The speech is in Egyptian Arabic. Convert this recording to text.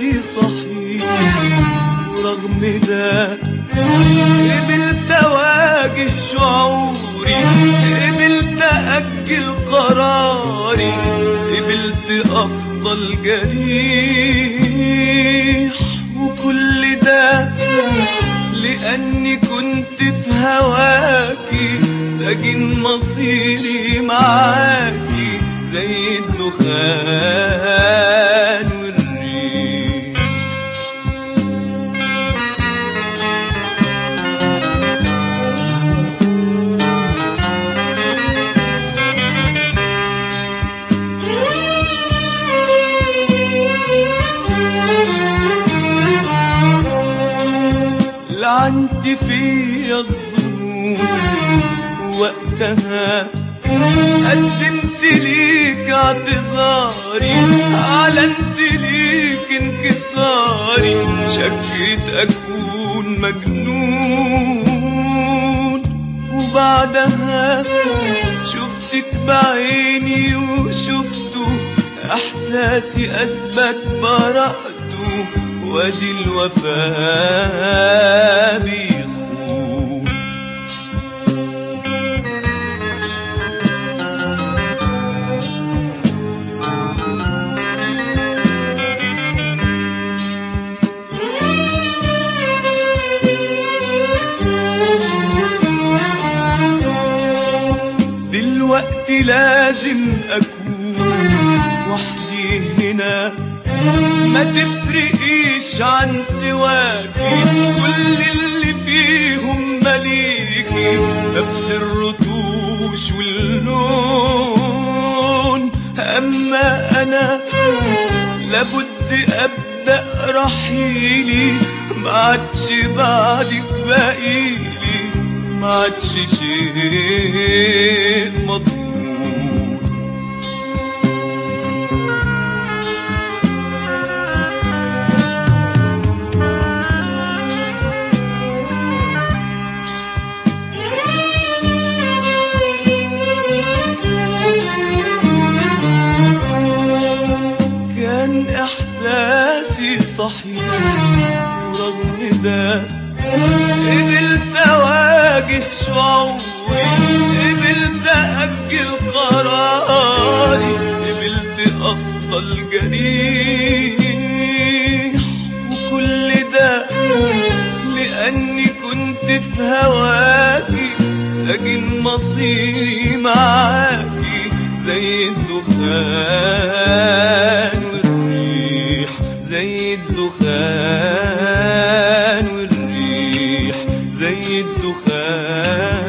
إحساسي صحيح ورغم ده قبلت أواجه شعوري قبلت أجل قراري قبلت أفضل جريح وكل ده لأني كنت في هواكي ساجن مصيري معاكي زي الدخان والريح لعنت فيا الظنون وقتها قدمت ليك اعتذاري اعلنت ليك انكساري شكيت اكون مجنون وبعدها شفتك بعيني وشفته احساسي اثبت براءته وادي الوفاء بيخون دلوقتي لازم أكون وحدي هنا ما تفرقيش عن سواكي كل اللي فيهم مليكي نفس الرطوش واللون أما أنا لابد أبدأ رحيلي ما عادش بعدك باقيلي ما عادش شيء مضمون كان إحساسي صحيح ورغم ده قبلت أواجه شعوري قبلت أجل قراري قبلت أفضل جريح وكل ده لأني كنت في هواكي ساجن مصيري معاكي زي الدخان والريح زي الدخان والريح زي الدخان